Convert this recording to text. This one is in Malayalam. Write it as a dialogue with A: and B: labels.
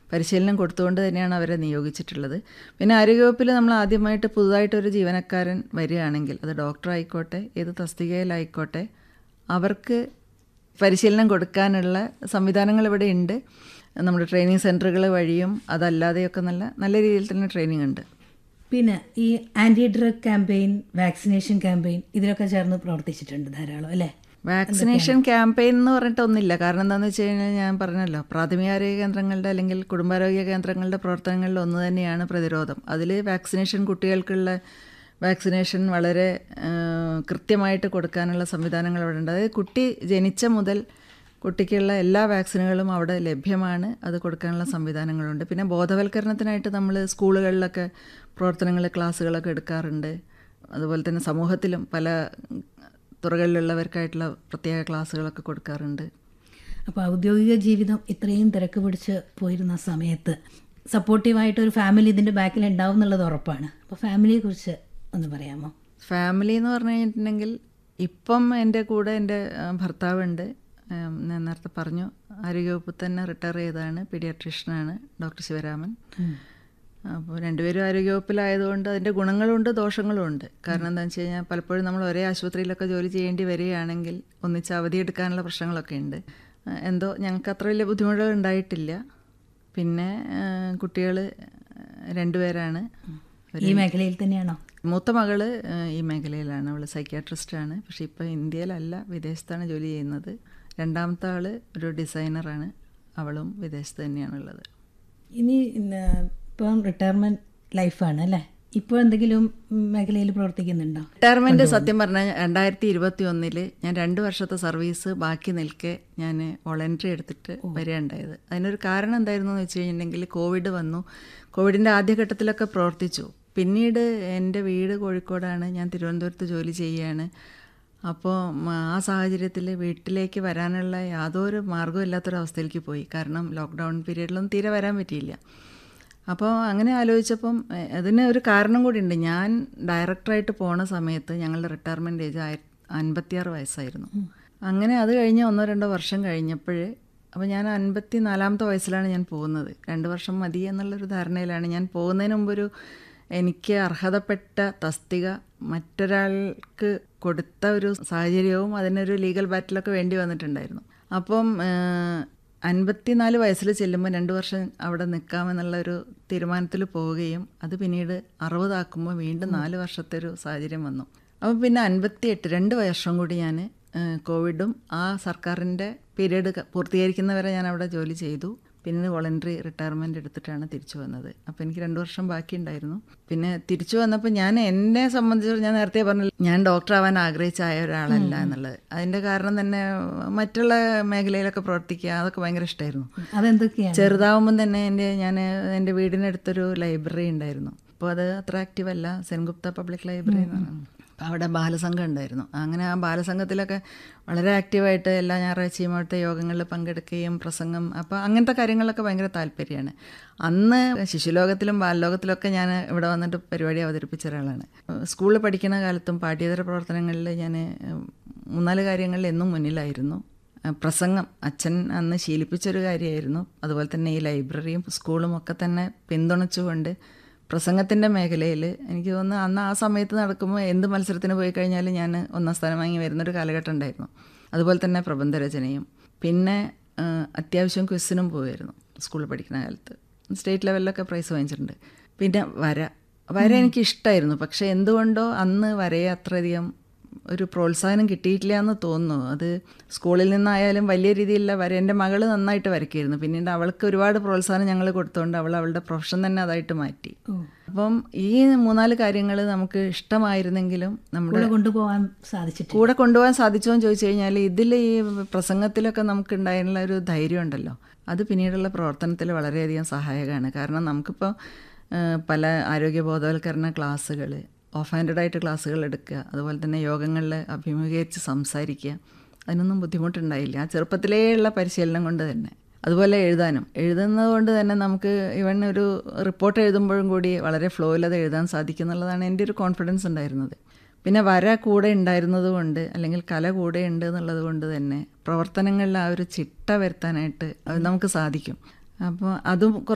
A: പരിശീലനം കൊടുത്തുകൊണ്ട് തന്നെയാണ് അവരെ നിയോഗിച്ചിട്ടുള്ളത് പിന്നെ ആരോഗ്യവകുപ്പിൽ നമ്മൾ ആദ്യമായിട്ട് പുതുതായിട്ടൊരു ജീവനക്കാരൻ വരികയാണെങ്കിൽ അത് ഡോക്ടർ ആയിക്കോട്ടെ ഏത് തസ്തികയിലായിക്കോട്ടെ അവർക്ക് പരിശീലനം കൊടുക്കാനുള്ള സംവിധാനങ്ങൾ ഇവിടെ ഉണ്ട് നമ്മുടെ ട്രെയിനിങ് സെൻറ്ററുകൾ വഴിയും അതല്ലാതെയൊക്കെ നല്ല നല്ല രീതിയിൽ തന്നെ ട്രെയിനിങ് ഉണ്ട്
B: പിന്നെ ഈ anti drug campaign vaccination campaign ഇതിലൊക്കെ ചേർന്ന് പ്രവർത്തിച്ചിട്ടുണ്ട് ധാരാളം അല്ലേ
A: വാക്സിനേഷൻ ക്യാമ്പയിൻ എന്ന് പറഞ്ഞിട്ട് ഒന്നില്ല കാരണം എന്താണെന്ന് വെച്ച് കഴിഞ്ഞാൽ ഞാൻ പറഞ്ഞല്ലോ പ്രാഥമികാരോഗ്യ കേന്ദ്രങ്ങളുടെ അല്ലെങ്കിൽ കുടുംബാരോഗ്യ കേന്ദ്രങ്ങളുടെ പ്രവർത്തനങ്ങളിൽ ഒന്ന് തന്നെയാണ് പ്രതിരോധം അതിൽ വാക്സിനേഷൻ കുട്ടികൾക്കുള്ള വാക്സിനേഷൻ വളരെ ആ, കൃത്യമായിട്ട് കൊടുക്കാനുള്ള സംവിധാനങ്ങൾ അവിടെ ഉണ്ട് അതായത് കുട്ടി ജനിച്ച മുതൽ കുട്ടിക്കുള്ള എല്ലാ വാക്സിനുകളും അവിടെ ലഭ്യമാണ് അത് കൊടുക്കാനുള്ള സംവിധാനങ്ങളുണ്ട് പിന്നെ ബോധവൽക്കരണത്തിനായിട്ട് നമ്മൾ സ്കൂളുകളിലൊക്കെ പ്രവർത്തനങ്ങൾ ക്ലാസ്സുകളൊക്കെ എടുക്കാറുണ്ട് അതുപോലെ തന്നെ സമൂഹത്തിലും പല തുറകളിലുള്ളവർക്കായിട്ടുള്ള പ്രത്യേക ക്ലാസ്സുകളൊക്കെ കൊടുക്കാറുണ്ട്
B: അപ്പോൾ ഔദ്യോഗിക ജീവിതം ഇത്രയും തിരക്ക് പിടിച്ച് പോയിരുന്ന സമയത്ത് സപ്പോർട്ടീവായിട്ട് ഒരു ഫാമിലി ഇതിൻ്റെ ബാക്കിൽ ഉണ്ടാവും എന്നുള്ളത് ഉറപ്പാണ് അപ്പോൾ ഫാമിലിയെക്കുറിച്ച് ഒന്ന് പറയാമോ
A: ഫാമിലി എന്ന് പറഞ്ഞു കഴിഞ്ഞിട്ടുണ്ടെങ്കിൽ ഇപ്പം എൻ്റെ കൂടെ എൻ്റെ ആ, ഭർത്താവുണ്ട് ഉം, ഞാൻ നേരത്തെ പറഞ്ഞു ആരോഗ്യവകുപ്പിൽ തന്നെ റിട്ടയർ ചെയ്തതാണ് പീഡിയാട്രീഷ്യനാണ് ഡോക്ടർ ശിവരാമൻ അപ്പോൾ രണ്ടുപേരും ആരോഗ്യവകുപ്പിലായതുകൊണ്ട് അതിൻ്റെ ഗുണങ്ങളുണ്ട് ദോഷങ്ങളും ഉണ്ട് കാരണം എന്താണെന്ന് വെച്ച് കഴിഞ്ഞാൽ പലപ്പോഴും നമ്മൾ ഒരേ ആശുപത്രിയിലൊക്കെ ജോലി ചെയ്യേണ്ടി വരികയാണെങ്കിൽ ഒന്നിച്ച് അവധിയെടുക്കാനുള്ള പ്രശ്നങ്ങളൊക്കെ ഉണ്ട് ആ, എന്തോ ഞങ്ങൾക്ക് അത്ര വലിയ ബുദ്ധിമുട്ടുകൾ ഉണ്ടായിട്ടില്ല പിന്നെ കുട്ടികൾ രണ്ടുപേരാണ്
B: ഈ മേഖലയിൽ തന്നെയാണോ
A: മൂത്ത മകള് ആ, ഈ മേഖലയിലാണ് അവൾ സൈക്യാട്രിസ്റ്റാണ് പക്ഷെ ഇപ്പോൾ ഇന്ത്യയിലല്ല വിദേശത്താണ് ജോലി ചെയ്യുന്നത് രണ്ടാമത്തെ ആള് ഒരു ഡിസൈനറാണ് അവളും വിദേശത്ത് തന്നെയാണുള്ളത്
B: ഇനി ഇന്ന് ഇപ്പം റിട്ടയർമെൻറ്റ് ലൈഫാണ് അല്ലേ ഇപ്പോൾ എന്തെങ്കിലും മേഖലയിൽ പ്രവർത്തിക്കുന്നുണ്ടോ
A: റിട്ടയർമെൻറ്റ് സത്യം പറഞ്ഞാൽ രണ്ടായിരത്തി ഇരുപത്തി ഒന്നില് ഞാൻ രണ്ട് വർഷത്തെ സർവീസ് ബാക്കി നിൽക്കെ ഞാൻ വോളണ്ടറി എടുത്തിട്ട് വരികയുണ്ടായത് അതിനൊരു കാരണം എന്തായിരുന്നു എന്ന് വെച്ച് കഴിഞ്ഞിട്ടുണ്ടെങ്കിൽ കോവിഡ് വന്നു കോവിഡിൻ്റെ ആദ്യഘട്ടത്തിലൊക്കെ പ്രവർത്തിച്ചു പിന്നീട് എൻ്റെ വീട് കോഴിക്കോടാണ് ഞാൻ തിരുവനന്തപുരത്ത് ജോലി ചെയ്യുകയാണ് അപ്പോൾ ആ സാഹചര്യത്തിൽ വീട്ടിലേക്ക് വരാനുള്ള യാതൊരു മാർഗ്ഗവും ഇല്ലാത്തൊരവസ്ഥയിലേക്ക് പോയി കാരണം ലോക്ക്ഡൗൺ പീരീഡിലൊന്നും തീരെ വരാൻ പറ്റിയില്ല അപ്പോൾ അങ്ങനെ ആലോചിച്ചപ്പം എ, അതിന് ഒരു കാരണം കൂടി ഉണ്ട് ഞാൻ ഡയറക്ടറായിട്ട് പോണ സമയത്ത് ഞങ്ങളുടെ റിട്ടയർമെൻറ്റ് ഏജ് ആയിര അൻപത്തിയാറ് വയസ്സായിരുന്നു അങ്ങനെ അത് കഴിഞ്ഞ് ഒന്നോ രണ്ടോ വർഷം കഴിഞ്ഞപ്പോൾ അപ്പോൾ ഞാൻ അൻപത്തി നാലാമത്തെ വയസ്സിലാണ് ഞാൻ പോകുന്നത് രണ്ട് വർഷം മതി എന്നുള്ളൊരു ധാരണയിലാണ് ഞാൻ പോകുന്നതിന് മുമ്പൊരു എനിക്ക് അർഹതപ്പെട്ട തസ്തിക മറ്റൊരാൾക്ക് കൊടുത്ത ഒരു സാഹചര്യവും അതിനൊരു ലീഗൽ ബാറ്റിലൊക്കെ വേണ്ടി വന്നിട്ടുണ്ടായിരുന്നു അപ്പം അൻപത്തിനാല് വയസ്സിൽ ചെല്ലുമ്പോൾ രണ്ട് വർഷം അവിടെ നിൽക്കാമെന്നുള്ള ഒരു തീരുമാനത്തിൽ പോവുകയും അത് പിന്നീട് അറുപതാക്കുമ്പോൾ വീണ്ടും നാല് വർഷത്തെ ഒരു സാഹചര്യം വന്നു അപ്പം പിന്നെ അൻപത്തിയെട്ട് രണ്ട് വർഷം കൂടി ഞാൻ കോവിഡും ആ സർക്കാരിൻ്റെ പീരീഡ് പൂർത്തീകരിക്കുന്നവരെ ഞാൻ അവിടെ ജോലി ചെയ്തു പിന്നെ വോളണ്ടറി റിട്ടയർമെൻ്റ് എടുത്തിട്ടാണ് തിരിച്ചു വന്നത് അപ്പോൾ എനിക്ക് രണ്ട് വർഷം ബാക്കിയുണ്ടായിരുന്നു പിന്നെ തിരിച്ചു വന്നപ്പോൾ ഞാൻ എന്നെ സംബന്ധിച്ച് ഞാൻ നേരത്തെ പറഞ്ഞില്ല ഞാൻ ഡോക്ടർ ആവാൻ ആഗ്രഹിച്ചായ ഒരാളല്ല എന്നുള്ളത് അതിൻ്റെ കാരണം തന്നെ മറ്റുള്ള മേഖലയിലൊക്കെ പ്രവർത്തിക്കുക അതൊക്കെ ഭയങ്കര ഇഷ്ടമായിരുന്നു
B: അതെന്തൊക്കെയാണ്
A: ചെറുതാവുമ്പം തന്നെ എൻ്റെ ഞാൻ എൻ്റെ വീടിനടുത്തൊരു ലൈബ്രറി ഉണ്ടായിരുന്നു അപ്പോൾ അത് അത്ര ആക്റ്റീവ് അല്ല സെൻഗുപ്ത പബ്ലിക് ലൈബ്രറി എന്നാണ് അപ്പോൾ അവിടെ ബാലസംഘം ഉണ്ടായിരുന്നു അങ്ങനെ ആ ബാലസംഘത്തിലൊക്കെ വളരെ ആക്റ്റീവായിട്ട് എല്ലാ ഞായറാഴ്ചയും അവിടുത്തെ യോഗങ്ങളിൽ പങ്കെടുക്കുകയും പ്രസംഗം അപ്പോൾ അങ്ങനത്തെ കാര്യങ്ങളിലൊക്കെ ഭയങ്കര താല്പര്യമാണ് അന്ന് ശിശുലോകത്തിലും ബാലലോകത്തിലൊക്കെ ഞാൻ ഇവിടെ വന്നിട്ട് പരിപാടി അവതരിപ്പിച്ച ഒരാളാണ് സ്കൂളിൽ പഠിക്കുന്ന കാലത്തും പാഠ്യേതര പ്രവർത്തനങ്ങളിൽ ഞാൻ മൂന്നാല് കാര്യങ്ങളിൽ എന്നും മുന്നിലായിരുന്നു പ്രസംഗം അച്ഛൻ അന്ന് ശീലിപ്പിച്ചൊരു കാര്യമായിരുന്നു അതുപോലെ തന്നെ ഈ ലൈബ്രറിയും സ്കൂളും ഒക്കെ തന്നെ പിന്തുണച്ചുകൊണ്ട് പ്രസംഗത്തിൻ്റെ മേഖലയിൽ എനിക്ക് തോന്നുന്നു അന്ന് ആ സമയത്ത് നടക്കുമ്പോൾ എന്ത് മത്സരത്തിന് പോയി കഴിഞ്ഞാലും ഞാൻ ഒന്നാം സ്ഥാനം വാങ്ങി വരുന്നൊരു കാലഘട്ടം ഉണ്ടായിരുന്നു അതുപോലെ തന്നെ പ്രബന്ധരചനയും പിന്നെ ആ, അത്യാവശ്യം ക്വിസിനും പോയിരുന്നു സ്കൂളിൽ പഠിക്കുന്ന കാലത്ത് സ്റ്റേറ്റ് ലെവലിലൊക്കെ പ്രൈസ് വാങ്ങിച്ചിട്ടുണ്ട് പിന്നെ വര വര എനിക്ക് ഇഷ്ടമായിരുന്നു പക്ഷേ എന്തുകൊണ്ടോ അന്ന് വരയെ അത്രയധികം ഒരു പ്രോത്സാഹനം കിട്ടിയിട്ടില്ല എന്ന് തോന്നുന്നു അത് സ്കൂളിൽ നിന്നായാലും വലിയ രീതിയിലുള്ള വര എൻ്റെ മകൾ നന്നായിട്ട് വരയ്ക്കായിരുന്നു പിന്നീട് അവൾക്ക് ഒരുപാട് പ്രോത്സാഹനം ഞങ്ങൾ കൊടുത്തുകൊണ്ട് അവൾ അവളുടെ പ്രൊഫഷൻ തന്നെ അതായിട്ട് മാറ്റി അപ്പം ഈ മൂന്നാല് കാര്യങ്ങൾ നമുക്ക് ഇഷ്ടമായിരുന്നെങ്കിലും നമ്മുടെ
B: കൂടെ കൊണ്ടുപോകാൻ സാധിച്ചിട്ടില്ല
A: കൂടെ കൊണ്ടുപോകാൻ സാധിച്ചോ എന്ന് ചോദിച്ചു കഴിഞ്ഞാൽ ഇതിൽ ഈ പ്രസംഗത്തിലൊക്കെ നമുക്ക് ഉണ്ടായിട്ടുള്ള ഒരു ധൈര്യം ഉണ്ടല്ലോ അത് പിന്നീടുള്ള പ്രവർത്തനത്തിൽ വളരെയധികം സഹായകമാണ് കാരണം നമുക്കിപ്പോൾ പല ആരോഗ്യ ബോധവൽക്കരണ ക്ലാസ്സുകൾ ഓഫ് ഹാൻഡഡ് ആയിട്ട് ക്ലാസ്സുകൾ എടുക്കുക അതുപോലെ തന്നെ യോഗങ്ങളിൽ അഭിമുഖീകരിച്ച് സംസാരിക്കുക അതിനൊന്നും ബുദ്ധിമുട്ടുണ്ടായില്ല ആ ചെറുപ്പത്തിലേ ഉള്ള പരിശീലനം കൊണ്ട് തന്നെ അതുപോലെ എഴുതാനും എഴുതുന്നത് കൊണ്ട് തന്നെ നമുക്ക് ഇവൻ ഒരു റിപ്പോർട്ട് എഴുതുമ്പോഴും കൂടി വളരെ ഫ്ലോയിൽ അത് എഴുതാൻ സാധിക്കും എന്നുള്ളതാണ് എൻ്റെ ഒരു കോൺഫിഡൻസ് ഉണ്ടായിരുന്നത് പിന്നെ വര കൂടെ ഉണ്ടായിരുന്നത് കൊണ്ട് അല്ലെങ്കിൽ കല കൂടെ ഉണ്ട് എന്നുള്ളത് കൊണ്ട് തന്നെ പ്രവർത്തനങ്ങളിൽ ആ ഒരു ചിട്ട വരുത്താനായിട്ട് അത് നമുക്ക് സാധിക്കും അപ്പോൾ അതും കുറച്ച്